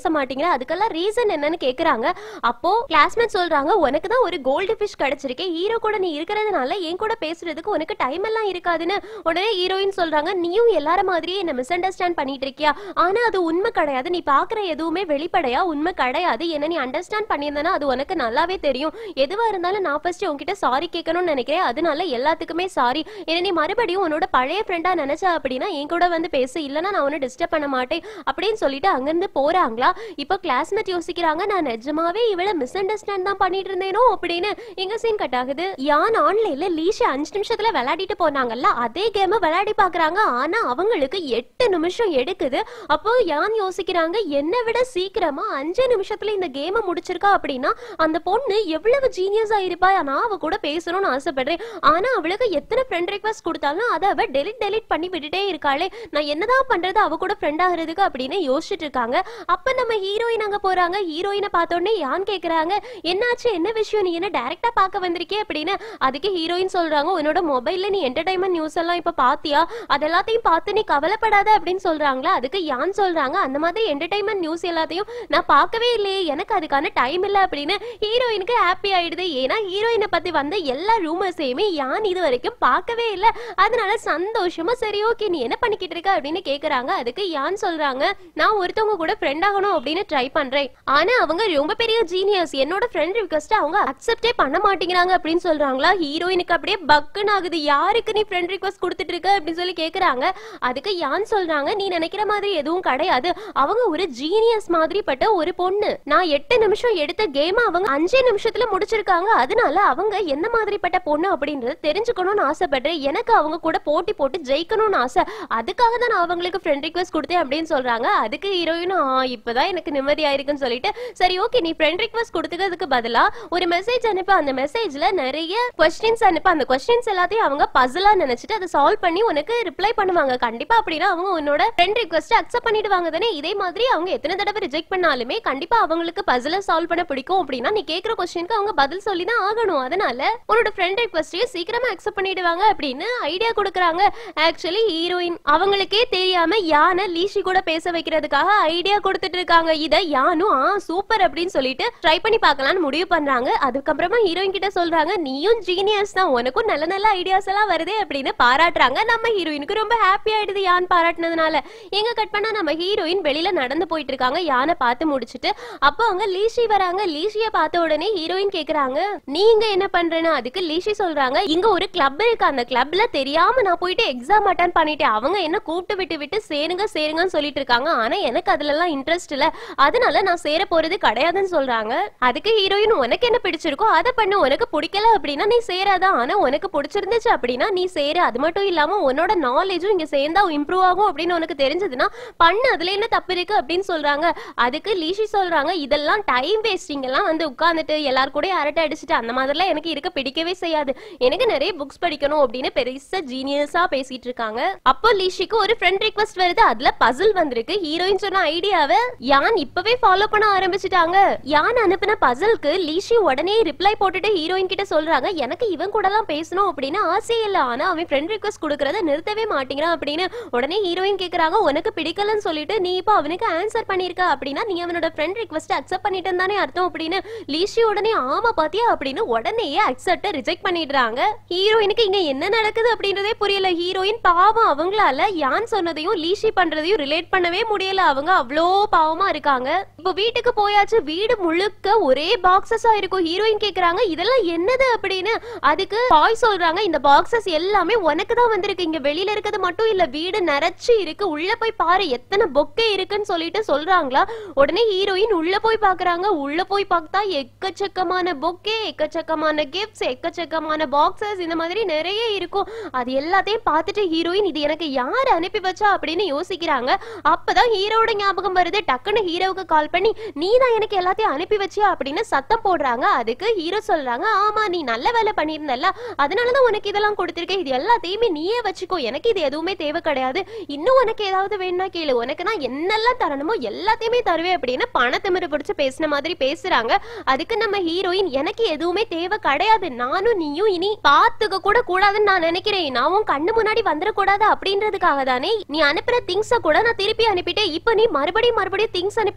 பேச மாட்டேங்கிற அதுக்கெல்லாம் ரீசன் என்னன்னு கேக்குறாங்க அப்போ கிளாஸ்மேட் சொல்றாங்க உனக்கு தான் ஒரு கோல்டு ஃபிஷ் கிடைச்சிருக்கே ஹீரோ கூட நீ இருக்கிறதுனால என் கூட பேசுறதுக்கு உனக்கு டைம் எல்லாம் இருக்காதுன்னு உடனே ஹீரோயின் சொல்றாங்க நீயும் எல்லார மாதிரியே என்ன மிஸ் அண்டர்ஸ்டாண்ட் பண்ணிட்டு இருக்கியா ஆனா அது உண்மை கிடையாது நீ பாக்குற எதுவுமே வெளிப்படையா உண்மை கிடையாது என்ன நீ அண்டர்ஸ்டாண்ட் பண்ணியிருந்தனா அது உனக்கு நல்லாவே தெரியும் எதுவா இருந்தாலும் நான் ஃபர்ஸ்ட் உன்கிட்ட சாரி கேட்கணும்னு நினைக்கிறேன் அதனால எல்லாத்துக்குமே சாரி என்ன நீ மறுபடியும் உன்னோட பழைய ஃப்ரெண்டா நினைச்சா அப்படின்னா என் கூட வந்து பேசு இல்லைன்னா நான் உன்னை டிஸ்டர்ப் பண்ண மாட்டேன் அப்படின்னு சொல்லிட்டு அங்கிருந்து போறாங்களா இப்போ கிளாஸ்மேட் யோசிக்கிறாங்க நான் நிஜமாவே இவளை மிஸ் அண்டர்ஸ்டாண்ட் தான் பண்ணிட்டு இருந்தேனோ அப்படின்னு எங்க சீன் கட் ஆகுது யான் ஆன்லைன்ல லீஷா அஞ்சு நிமிஷத்துல விளையாடிட்டு போனாங்கல்ல அதே கேம விளையாடி பாக்குறாங்க ஆனா அவங்களுக்கு எட்டு நிமிஷம் எடுக்குது அப்போ யான் யோசிக்கிறாங்க என்னை விட சீக்கிரமா அஞ்சு நிமிஷத்துல இந்த கேமை முடிச்சிருக்கா அப்படின்னா அந்த பொண்ணு எவ்வளவு ஜீனியஸா இருப்பா நான் அவ கூட பேசணும்னு ஆசைப்படுறேன் ஆனா அவளுக்கு எத்தனை ஃப்ரெண்ட் ரெக்வஸ்ட் கொடுத்தாலும் அதை அவ டெலிட் டெலிட் பண்ணி விட்டுட்டே இருக்காளே நான் என்னதான் பண்றது அவ கூட ஃப்ரெண்ட் ஆகுறதுக்கு அப்படின்னு யோசிச்சுட்டு இருக்காங்க அப்ப நம்ம ஹீரோயின் அங்க போறாங்க ஹீரோயினை பார்த்தோன்னே யான் கேக்குறாங்க என்னாச்சு என்ன விஷயம் நீ என்ன டைரக்டா பார்க்க வந்திருக்கே அப்படின்னு அதுக்கு ஹீரோயின் சொல்றாங்க உன்னோட மொபைல்ல நீ என்டர்டைன்மெண்ட் நியூஸ் எல்லாம் இப்ப பாத்தியா அதெல்லாத்தையும் பார்த்து நீ கவலைப்படாத அப்படின்னு சொல்றாங்களா அதுக்கு யான் சொல்றாங்க அந்த மாதிரி என்டர்டைன்மெண்ட் நியூஸ் எல்லாத்தையும் நான் பார்க்கவே இல்லையே எனக்கு அதுக்கான டைம் இல்ல அப்படின்னு ஹீரோயினுக்கு ஹாப்பி ஆயிடுது ஏன்னா ஹீரோயினை பத்தி வந்த எல்லா ரூமர்ஸையுமே யான் இது வரைக்கும் பார்க்கவே இல்ல அதனால சந்தோஷமா சரி ஓகே நீ என்ன பண்ணிக்கிட்டு இருக்க அப்படின்னு கேக்குறாங்க அதுக்கு யான் சொல்றாங்க நான் ஒருத்தவங்க கூட ஃப்ரெண்ட் ஆகணும் அப்படின்னு ட்ரை பண்றேன் ஆனா அவங்க ரொம்ப பெரிய ஜீனியஸ் என்னோட ஃப்ரெண்ட் ரிக்வஸ்ட் அவங்க அக்செப்டே பண்ண மாட்டேங்கிறாங்க அப்படின்னு சொல்றாங்களா ஹீரோயினுக்கு அப்படியே பக்குன்னு ஆகுது யாருக்கு நீ ஃப்ரெண்ட் ரிக்வஸ்ட் கொடுத்துட்டு இருக்க அப்படின்னு சொல்லி கேக்குறாங்க அதுக்கு யான் சொல்றாங்க நீ நினைக்கிற மாதிரி எதுவும் கிடையாது அவங்க ஒரு ஜீனியஸ் மாதிரி பட்ட ஒரு பொண்ணு நான் எட்டு நிமிஷம் எடுத்த கேம் அவங்க அஞ்சே நிமிஷத்துல முடிச்சிருக்காங்க அதனால அவங்க என்ன மாதிரிப்பட்ட பொண்ணு அப்படின்றத தெரிஞ்சுக்கணும்னு ஆசைப்படுறேன் எனக்கு அவங்க கூட போட்டி போட்டு ஜெயிக்கணும்னு ஆசை அதுக்காக தான் நான் அவங்களுக்கு ஃப்ரெண்ட் ரிக்வஸ்ட் கொடுத்தேன் அப்படின்னு சொல்றாங்க அதுக்கு ஹீரோயினும் ஆ இப்பதான் எனக்கு நிம்மதியா இருக்குன்னு சொல்லிட்டு சரி ஓகே நீ ஃப்ரெண்ட் ரிக்வஸ்ட் கொடுத்ததுக்கு பதிலா ஒரு மெசேஜ் அனுப்ப அந்த மெசேஜ்ல நிறைய கொஸ்டின்ஸ் அனுப்ப அந்த கொஸ்டின்ஸ் எல்லாத்தையும் அவங்க பசிலா நினைச்சிட்டு அதை சால்வ் பண்ணி உனக்கு ரிப்ளை பண்ணுவாங்க கண்டிப்பா அப்படின்னா அவங்க உன்னோட ஃப்ரெண்ட் ரிக்வஸ்ட் அக்செப்ட் பண்ணிடுவாங்க தானே இதே மாதிரி அவங்க எத்தனை தடவை ரிஜெக்ட் பண்ணாலுமே கண்டிப்பா அவங்களுக்கு பசில சால்வ் பண்ண பிடிக்கும் அப்படின்னா நீ கேக்குற கொஸ்டினுக்கு அவங்க பதில் சொல்லி தான் ஆகணும் அதனால உன்னோட ஃப்ரெண்ட் ரிக்வஸ்டையும் சீக்கிரமா அக்செப்ட் பண்ணிடுவாங்க அப்படின்னு ஐடியா கொடுக்குறாங்க ஆக்சுவலி ஹீரோயின் அவங்களுக்கே தெரியாம யானை லீஷி கூட பேச வைக்கிறதுக்காக ஐடியா கொடுத்துட்டு இருக்காங்க இத யானும் ஆ சூப்பர் அப்படின்னு சொல்லிட்டு ட்ரை பண்ணி பார்க்கலாம்னு முடிவு பண்றாங்க அதுக்கப்புறமா ஹீரோயின் கிட்ட சொல்றாங்க நீயும் ஜீனியஸ் தான் உனக்கும் நல்ல நல்ல ஐடியாஸ் எல்லாம் வருதே அப்படின்னு பாராட்டுறாங்க நம்ம ஹீரோயினுக்கு ரொம்ப ஹாப்பி ஆயிடுது யான் பாராட்டினதுனால எங்க கட் பண்ணா நம்ம ஹீரோயின் வெளியில நடந்து போயிட்டு இருக்காங்க யானை பார்த்து முடிச்சிட்டு அப்போ அவங்க லீஷி வராங்க லீஷிய பார்த்த உடனே ஹீரோயின் கேக்குறாங்க நீங்க என்ன பண்றேன்னு அதுக்கு லீஷி சொல்றாங்க இங்க ஒரு கிளப் இருக்கு அந்த கிளப்ல தெரியாம நான் போயிட்டு எக்ஸாம் அட்டன் பண்ணிட்டேன் அவங்க என்ன கூப்பிட்டு விட்டு விட்டு சேருங்க சேருங்கன்னு சொல்லிட்டு இருக்காங்க ஆனா எனக்கு அதுல எல்லாம் இன்ட்ரெஸ்ட் இல்ல அதனால நான் சேர போறது கிடையாதுன்னு சொல்றாங்க அதுக்கு ஹீரோயின் உனக்கு என்ன பிடிச்சிருக்கோ அதை பண்ணு உனக்கு பிடிக்கல அப்படின்னா நீ சேராத ஆனா உனக்கு பிடிச்சிருந்துச்சு அப்படின்னா நீ சேரு அது மட்டும் இல்லாம உன்னோட நாலேஜும் இங்க சேர்ந்தா இம்ப்ரூவ் ஆகும் அப்படின்னு உனக்கு தெரிஞ்சதுன்னா பண்ணு அதுல என்ன தப்பு இருக்கு அப்படின்னு சொல்றாங்க அதுக்கு லீஷி சொல்றாங்க இதெல்லாம் டைம் வேஸ்டிங் எல்லாம் வந்து உட்கார்ந்துட்டு எல்லார் கூட அரட்டை அடிச்சுட்டு அந்த மாதிரிலாம் எனக்கு இருக்க பிடிக்கவே செய்யாது எனக்கு நிறைய புக்ஸ் படிக்கணும் அப்படின்னு பெருசா ஜீனியஸா பேசிட்டு இருக்காங்க அப்போ லீஷிக்கு ஒரு ஃப்ரெண்ட் ரிக்வஸ்ட் வருது அதுல பசில் வந்திருக்கு ஹீரோயின் சொன்ன ஐடியாவை யான் இப்பவே ஃபாலோ பண்ண ஆரம்பிச்சிட்டாங்க யான் அனுப்பின பசிலுக்கு லீஷி உடனே ரிப்ளை போட்டுட்டு ஹீரோயின் கிட்ட சொல்றாங்க எனக்கு இவன் கூட எல்லாம் பேசணும் அப்படின்னு ஆசை இல்ல ஆனா அவன் ஃப்ரெண்ட் ரிக்வஸ்ட் கொடுக்கறத நிறுத்தவே மாட்டேங்கிறான் அப்படின்னு உடனே ஹீரோயின் கேக்குறாங்க உனக்கு பிடிக்கலன்னு சொல்லிட்டு நீ இப்போ அவனுக்கு ஆன்சர் பண்ணிருக்க அப்படின்னா நீ அவனோட ஃப்ரெண்ட் ரிக்வஸ்ட் அக்செப்ட் பண்ணிட்டு தானே அர்த்தம் அப்படின்னு லீஷி உடனே ஆமா பாத்தியா அப்படின்னு உடனேயே அக்செப்ட ரிஜெக்ட் பண்ணிடுறாங்க ஹீரோயினுக்கு இங்க என்ன நடக்குது அப்படின்றதே புரியல ஹீரோயின் பாவம் அவங்களால யான் சொன்னதையும் லீஷி பண்றதையும் ரிலேட் பண்ணவே முடியல அவங்க அவ்வளோ பாவமா இருக்காங்க இப்போ வீட்டுக்கு போயாச்சு வீடு முழுக்க ஒரே பாக்ஸஸா இருக்கும் ஹீரோயின் கேக்குறாங்க இதெல்லாம் என்னது அப்படின்னு அதுக்கு பாய் சொல்றாங்க இந்த பாக்ஸஸ் எல்லாமே உனக்கு தான் வந்திருக்கு இங்க வெளியில இருக்கிறது மட்டும் இல்ல வீடு நிறைச்சு இருக்கு உள்ள போய் பாரு எத்தனை பொக்கே இருக்குன்னு சொல்லிட்டு சொல்றாங்களா உடனே ஹீரோயின் உள்ள போய் பாக்குறாங்க உள்ள போய் பார்த்தா எக்கச்சக்கமான பொக்கே எக்கச்சக்கமான கிஃப்ட்ஸ் எக்கச்சக்கமான பாக்ஸஸ் இந்த மாதிரி நிறைய இருக்கும் அது எல்லாத்தையும் பார்த்துட்டு ஹீரோயின் இது எனக்கு யார் அனுப்பி வச்சா அப்படின்னு யோசிக்கிறாங்க அப்பதான் ஹீரோட ஞாபகம் வருது டக்குன்னு ஹீரோவுக்கு கால் பண்ணி நீ தான் எனக்கு எல்லாத்தையும் அனுப்பி வச்சியா அப்படின்னு சத்தம் போடுறாங்க அதுக்கு ஹீரோ சொல்றாங்க ஆமா நீ நல்ல வேலை பண்ணியிருந்தல்ல அதனாலதான் உனக்கு இதெல்லாம் கொடுத்திருக்கேன் இது எல்லாத்தையுமே நீயே வச்சுக்கோ எனக்கு இது எதுவுமே தேவை கிடையாது இன்னும் உனக்கு ஏதாவது வேணும்னா கேளு உனக்கு நான் என்னெல்லாம் தரணுமோ எல்லாத்தையுமே தருவேன் அப்படின்னு பணத்திமிரு பிடிச்சு பேசின மாதிரி பேசுறாங்க அதுக்கு நம்ம ஹீரோயின் எனக்கு எதுவுமே தேவை கிடையாது நானும் நீயும் இனி பாத்துக்க கூட கூடாதுன்னு நான் நினைக்கிறேன் நான் உன் கண்ணு முன்னாடி வந்துடக்கூடாது அப்படின்றதுக்காக தானே நீ அனுப்புற திங்ஸ கூட நான் திருப்பி அனுப்பிட்டேன் இப்போ நீ மறுபடியும் மறுபடியும் திங்ஸ் அனுப்பிட்டு இருக்க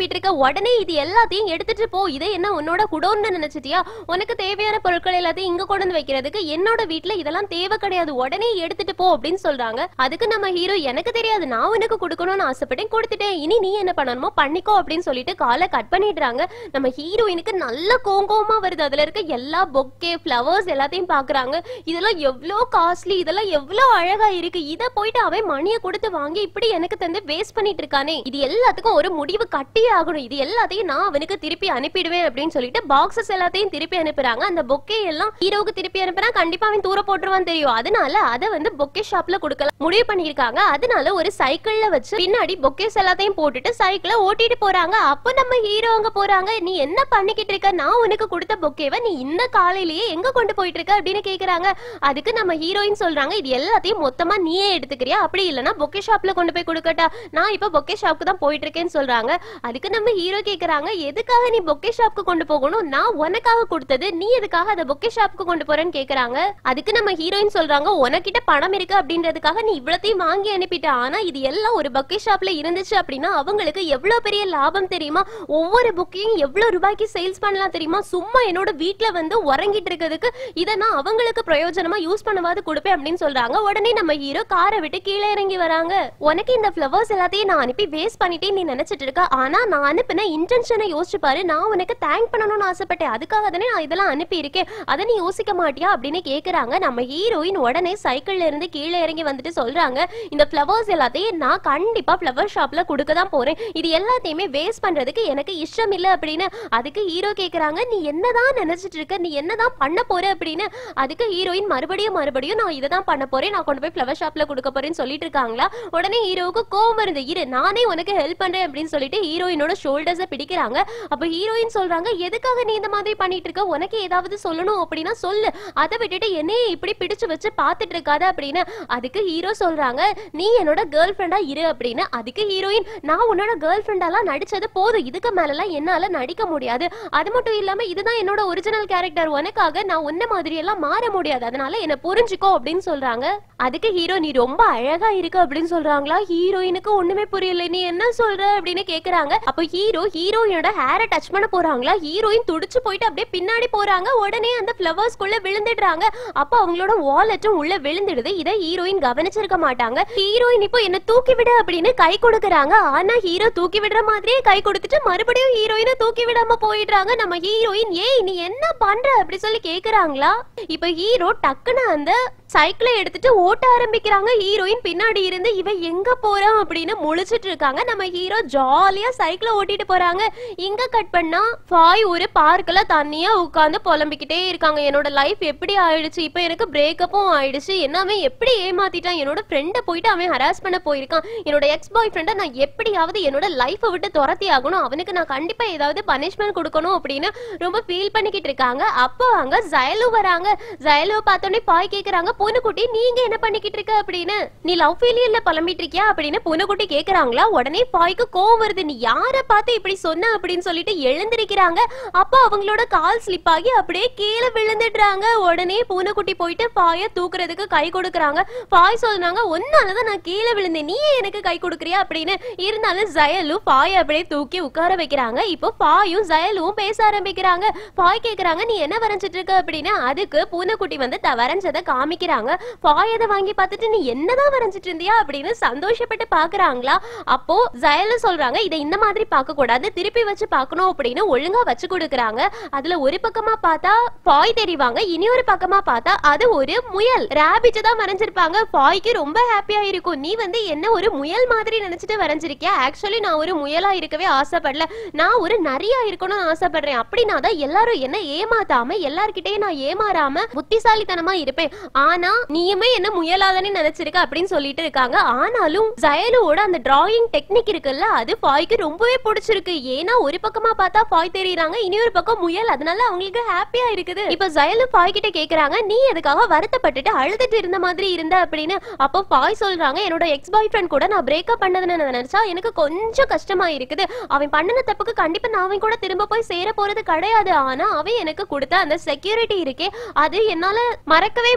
உடனே இது எல்லாத்தையும் எடுத்துட்டு போ இதை என்ன உன்னோட குடோன்னு நினைச்சிட்டியா உனக்கு தேவையான பொருட்கள் எல்லாத்தையும் இங்க கொண்டு வந்து வைக்கிறதுக்கு என்னோட வீட்ல இதெல்லாம் தேவை கிடையாது உடனே எடுத்துட்டு போ அப்படின்னு சொல்றாங்க அதுக்கு நம்ம ஹீரோ எனக்கு தெரியாது நான் உனக்கு கொடுக்கணும்னு ஆசைப்பட்டேன் கொடுத்துட்டேன் இனி நீ என்ன பண்ணணுமோ பண்ணிக்கோ அப்படின்னு சொல்லிட்டு காலை கட் பண்ணிடுறாங்க நம்ம ஹீரோயினுக்கு நல்ல கோங்கோமா வருது அதுல இருக்க எல்லா பொக்கே ஃப்ளவர்ஸ் எல்லாத்தையும் பாக்குறாங்க இதெல்லாம் எவ்வளோ காஸ்ட்லி இதெல்லாம் எவ்வளோ அழகா இருக்கு இதை போயிட்டு அவன் மணியை கொடுத்து வாங்கி இப்படி எனக்கு தந்து வேஸ்ட் பண்ணிட்டு இருக்கானே இது எல்லாத்துக்கும் ஒரு முடிவு கட்டியே ஆகணும் இது எல்லாத்தையும் நான் அவனுக்கு திருப்பி அனுப்பிடுவேன் அப்படின்னு சொல்லிட்டு பாக்ஸஸ் எல்லாத்தையும் திருப்பி அனுப்புறாங்க அந்த பொக்கே எல்லாம் ஹீரோவுக்கு திருப்பி அனுப்புறா கண்டிப்பா அவன் தூர போட்டுருவான் தெரியும் அதனால அதை வந்து பொக்கே ஷாப்ல கொடுக்கலாம் முடிவு பண்ணிருக்காங்க அதனால ஒரு சைக்கிள்ல வச்சு பின்னாடி பொக்கேஸ் எல்லாத்தையும் போட்டுட்டு சைக்கிள ஓட்டிட்டு போறாங்க அப்போ நம்ம ஹீரோ அங்க போறாங்க நீ என்ன பண்ணிக்கிட்டு இருக்க நான் உனக்கு கொடுத்த பொக்கேவை நீ இந்த காலையிலேயே எங்க கொண்டு போயிட்டு இருக்க அப்படின்னு கேக்குறாங்க அதுக்கு நம்ம ஹீரோயின் சொல்றாங்க இது எல்லாத்தையும் மொத்தமா நீயே எடுத்துக்கிறியா அப்படி இல்லைன்னா பொக்கே ஷாப்ல கொண்டு போய் கொடுக்கட்டா நான் இப்ப பொக்கே ஷாப்க்கு தான் போயிட்டு இருக்கேன்னு சொல்றாங்க அதுக்கு நம்ம ஹீரோ கேக்குறாங்க எதுக்காக நீ பொக்கே ஷாப்க்கு கொண்டு போகணும் நான் உனக்காக கொடுத்தது நீ எதுக்காக அதை பொக்கே ஷாப்க்கு கொண்டு போறேன்னு கேக்குறாங்க அதுக்கு நம்ம ஹீரோயின் சொல்றாங்க உனக்கிட்ட பணம் இருக்கு அப்படின்றதுக்காக நீ இவ்வளத்தையும் வாங்கி அனுப்பிட்ட ஆனா இது எல்லாம் ஒரு பொக்கே ஷாப்ல இருந்துச்சு அப்படின்னா அவங்களுக்கு எவ்வளவு பெரிய லாபம் தெரியுமா ஒவ்வொரு புக்கையும் எவ்வளவு ரூபாய்க்கு சேல்ஸ் பண்ணலாம் தெரியுமா சும்மா என்னோட வீட்ல வந்து உறங்கிட்டு இருக்கிறதுக்கு இதை நான் அவங்களுக்கு பிரயோஜனமா யூஸ் பண்ணவாது கொடுப்பேன் அப்படின்னு சொல்றாங்க உடனே நம்ம ஹீரோ காரை விட்டு கீழே இறங்கி வராங்க உனக்கு இந்த ஃப்ளவர்ஸ் எல்லாத்தையும் நான் அனுப்பி வேஸ்ட் பண்ணிட்டே நீ நினைச்சிட்டு இருக்க ஆனா நான் அனுப்பின இன்டென்ஷனை யோசிச்சு பாரு நான் உனக்கு தேங்க் பண்ணணும்னு ஆசைப்பட்டேன் அதுக்காக தானே நான் இதெல்லாம் அனுப்பி இருக்கேன் அதை நீ யோசிக்க மாட்டியா அப்படின்னு கேக்குறாங்க நம்ம ஹீரோயின் உடனே சைக்கிள்ல இருந்து கீழே இறங்கி வந்துட்டு சொல்றாங்க இந்த ஃப்ளவர்ஸ் எல்லாத்தையும் நான் கண்டிப்பா ஃப்ளவர் ஷாப்ல கொடுக்க தான் போறேன் இது எல்லாத்தையுமே வேஸ்ட் பண்றதுக்கு எனக்கு இஷ்டம் இல்ல அப்படின்னு அதுக்கு ஹீரோ கேக்குறாங்க நீ என்னதான் நினைச்சிட்டு இருக்க நீ என்னதான் பண்ண போற அப்படின்னு அதுக்கு ஹீரோயின் மறுபடியும் மறுபடியும் நான் இதை தான் பண்ண போறேன் நான் கொண்டு போய் ஃப்ளவர் ஷாப்ல கொடுக்க போறேன்னு சொல்லிட்டு இருக்காங்களா உடனே ஹீரோவுக்கு கோவம் இருந்து இரு நானே உனக்கு ஹெல்ப் பண்றேன் அப்படின்னு சொல்லிட்டு ஹீரோயினோட ஷோல்டர்ஸை பிடிக்கிறாங்க அப்ப ஹீரோயின் சொல்றாங்க எதுக்காக நீ இந்த மாதிரி பண்ணிட்டு இருக்க உனக்கு ஏதாவது சொல்லணும் அப்படின்னா சொல்லு அதை விட்டுட்டு என்னையே இப்படி பிடிச்சு வச்சு பார்த்துட்டு இருக்காத அப்படின்னு அதுக்கு ஹீரோ சொல்றாங்க நீ என்னோட கேர்ள் ஃப்ரெண்டா இரு அப்படின்னு அதுக்கு ஹீரோயின் நான் உன்னோட கேர்ள் ஃப்ரெண்டாலாம் நடிச்சது போதும் இதுக்கு மேலலாம் என்னால நடிக்க முடியாது அது மட்டும் இல்லாம இதுதான் என்னோட ஒரிஜினல் கேரக்டர் உனக்காக நான் உன்ன மாதிரி எல்லாம் மாற முடியாது அதனால என்ன புரிஞ்சுக்கோ அப்படின்னு சொல்றாங்க அதுக்கு ஹீரோ நீ ரொம்ப அழகா இருக்க அப்படின்னு சொல்றாங்களா ஹீரோயினுக்கு ஒண்ணுமே புரியல நீ என்ன சொல்ற அப்படின்னு கேக்குறாங்க அப்போ ஹீரோ ஹீரோயினோட ஹேரை டச் பண்ண போறாங்களா ஹீரோயின் துடிச்சு போயிட்டு அப்படியே பின்னாடி போறாங்க உடனே அந்த ஃப்ளவர்ஸ்குள்ள விழுந்துடுறாங்க அப்போ அவங்களோட வாலெட்டும் உள்ள விழுந்துடுது இதை ஹீரோயின் கவனிச்சிருக்க மாட்டாங்க ஹீரோயின் இப்போ என்ன தூக்கி விடு அப்படின்னு கை கொடுக்கறாங்க ஆனா ஹீரோ தூக்கி விடுற மாதிரியே கை கொடுத்துட்டு மறுபடியும் ஹீரோயினை தூக்கி விடாம போயிடுறாங்க நம்ம ஹீரோயின் ஏய் நீ என்ன பண்ற அப்படி சொல்லி கேக்குறாங்களா இப்ப ஹீரோ டக்குன்னு அந்த சைக்கிளை எடுத்துட்டு ஓட்ட ஆரம்பிக்கிறாங்க ஹீரோயின் பின்னாடி இருந்து இவ எங்க போறான் அப்படின்னு முழிச்சிட்டு இருக்காங்க நம்ம ஹீரோ ஜாலியா சைக்கிளை ஓட்டிட்டு போறாங்க இங்க கட் பண்ணா ஃபாய் ஒரு பார்க்ல தனியா உட்கார்ந்து புலம்பிக்கிட்டே இருக்காங்க என்னோட லைஃப் எப்படி ஆயிடுச்சு இப்போ எனக்கு பிரேக்கப்பும் ஆயிடுச்சு என்ன அவன் எப்படி ஏமாத்திட்டான் என்னோட ஃப்ரெண்டை போயிட்டு அவன் ஹராஸ் பண்ண போயிருக்கான் என்னோட எக்ஸ் பாய் ஃப்ரெண்டை நான் எப்படியாவது என்னோட லைஃப்பை விட்டு துரத்தி ஆகணும் அவனுக்கு நான் கண்டிப்பா ஏதாவது பனிஷ்மெண்ட் கொடுக்கணும் அப்படின்னு ரொம்ப ஃபீல் பண்ணிக்கிட்டு இருக்காங்க அப்போ அங்க ஜயலு வராங்க ஜயலு பார்த்தோன்னே பாய் கேக்குறாங்க பூனைக்குட்டி நீங்க என்ன பண்ணிக்கிட்டு இருக்க அப்படின்னு நீ லவ் ஃபெயிலியர்ல புலம்பிட்டு இருக்கியா அப்படின்னு பூனைக்குட்டி கேக்குறாங்களா உடனே பாய்க்கு கோவம் வருது நீ யார பார்த்து இப்படி சொன்ன அப்படின்னு சொல்லிட்டு எழுந்திருக்கிறாங்க அப்போ அவங்களோட கால் ஸ்லிப் ஆகி அப்படியே கீழே விழுந்துடுறாங்க உடனே பூனைக்குட்டி போயிட்டு பாய தூக்குறதுக்கு கை கொடுக்குறாங்க பாய் சொல்றாங்க ஒன்னாலதான் நான் கீழே விழுந்தேன் நீ எனக்கு கை கொடுக்குறியா அப்படின்னு இருந்தாலும் ஜயலு பாய அப்படியே தூக்கி உட்கார வைக்கிறாங்க இப்போ பாயும் ஜயலுவும் பேச ஆரம்பிக்கிறாங்க பாய் கேக்குறாங்க நீ என்ன வரைஞ்சிட்டு இருக்க அப்படின்னு அதுக்கு பூனைக்குட்டி வந்து த வரைஞ்சதை காமிக்கிறாங்க பாய் அதை வாங்கி பார்த்துட்டு நீ என்னதான் வரைஞ்சிட்டு இருந்தியா அப்படின்னு சந்தோஷப்பட்டு பாக்குறாங்களா அப்போ ஜயலு சொல்றாங்க இதை இந்த மாதிரி பார்க்க கூடாது திருப்பி வச்சு பார்க்கணும் அப்படின்னு ஒழுங்கா வச்சு கொடுக்குறாங்க அதுல ஒரு பக்கமா பார்த்தா பாய் தெரிவாங்க இனி ஒரு பக்கமா பார்த்தா அது ஒரு முயல் ரேபிட் தான் வரைஞ்சிருப்பாங்க பாய்க்கு ரொம்ப ஹாப்பியா இருக்கும் நீ வந்து என்ன ஒரு முயல் மாதிரி நினைச்சிட்டு வரைஞ்சிருக்கியா ஆக்சுவலி நான் ஒரு முயலா இருக்கவே ஆசைப்படல நான் ஒரு நரியா இருக்கணும்னு ஆசைப்படுறேன் அப்படின்னா தான் எல்லாரும் என்ன ஏமாத்தாம எல்லார்கிட்டயும் நான் ஏமாறாம புத்திசாலித்தனமா இருப்பேன் ஆனா நீயுமே என்ன முயலா தானே நினைச்சிருக்க அப்படின்னு சொல்லிட்டு இருக்காங்க ஆனாலும் ஜயலுவோட அந்த டிராயிங் டெக்னிக் இருக்குல்ல அது பாய்க்கு ரொம்பவே பிடிச்சிருக்கு ஏன்னா ஒரு பக்கமா பார்த்தா பாய் தெரியுறாங்க இனி ஒரு பக்கம் முயல் அதனால அவங்களுக்கு ஹாப்பியா இருக்குது இப்ப ஜயலு பாய் கிட்ட கேக்குறாங்க நீ எதுக்காக வருத்தப்பட்டுட்டு அழுதுட்டு இருந்த மாதிரி இருந்த அப்படின்னு அப்போ பாய் சொல்றாங்க என்னோட எக்ஸ் பாய் ஃப்ரெண்ட் கூட நான் பிரேக்கப் பண்ணதுன்னு நான் நினைச்சா எனக்கு கொஞ்சம் கஷ்டமா இருக்குது அவன் பண்ணின தப்புக்கு கண்டிப்பா நான் அவன் கூட திரும்ப போய் சேர போறது கிடையாது ஆனா அவன் எனக்கு கொடுத்த அந்த செக்யூரிட்டி இருக்கே அது என்னால மறக்கவே முடியல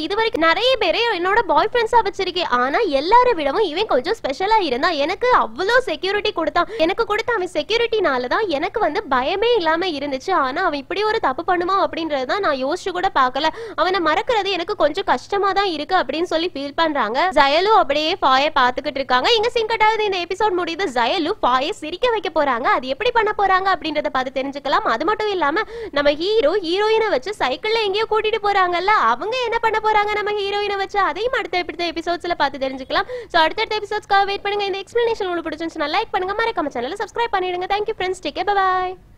இது வரைக்கும் நிறைய பேரை என்னோட பாய் ஃப்ரெண்ட்ஸா வச்சிருக்கேன் ஆனா எல்லாரை விடவும் இவன் கொஞ்சம் ஸ்பெஷலா இருந்தான் எனக்கு அவ்வளோ செக்யூரிட்டி கொடுத்தான் எனக்கு கொடுத்த அவன் செக்யூரிட்டினால தான் எனக்கு வந்து பயமே இல்லாம இருந்துச்சு ஆனா அவன் இப்படி ஒரு தப்பு பண்ணுமா அப்படின்றது தான் நான் யோசிச்சு கூட பார்க்கல அவனை மறக்கிறது எனக்கு கொஞ்சம் கஷ்டமா தான் இருக்கு அப்படின்னு சொல்லி ஃபீல் பண்றாங்க ஜயலு அப்படியே ஃபாயை பார்த்துக்கிட்டு இருக்காங்க இங்க சிங்கட்டாவது இந்த எபிசோட் முடியுது ஜயலு ஃபாயை சிரிக்க வைக்க போறாங்க அது எப்படி பண்ண போறாங்க அப்படின்றத பார்த்து தெரிஞ்சுக்கலாம் அது மட்டும் இல்லாம நம்ம ஹீரோ ஹீரோயினை வச்சு சைக்கிள்ல எங்கேயோ கூட்டிட்டு போறாங்கல்ல அவங்க என்ன பண்ண போறாங்க நம்ம ஹீரோயினை வச்சு அதையும் அடுத்த அடுத்த எபிசோட்ஸ்ல பார்த்து தெரிஞ்சுக்கலாம் சோ அடுத்தடுத்த எபிசோட்ஸ்க்காக வெயிட் பண்ணுங்க இந்த எக்ஸ்பிளனேஷன் உங்களுக்கு பிடிச்சிருந்துச்சுன்னா லைக் பண்ணுங்க மறக்காம சேனலை சப்ஸ்கிரைப் பண்ணிடுங்க தேங்க்யூ ஃப்ரெண்ட்ஸ் டேக் பாய்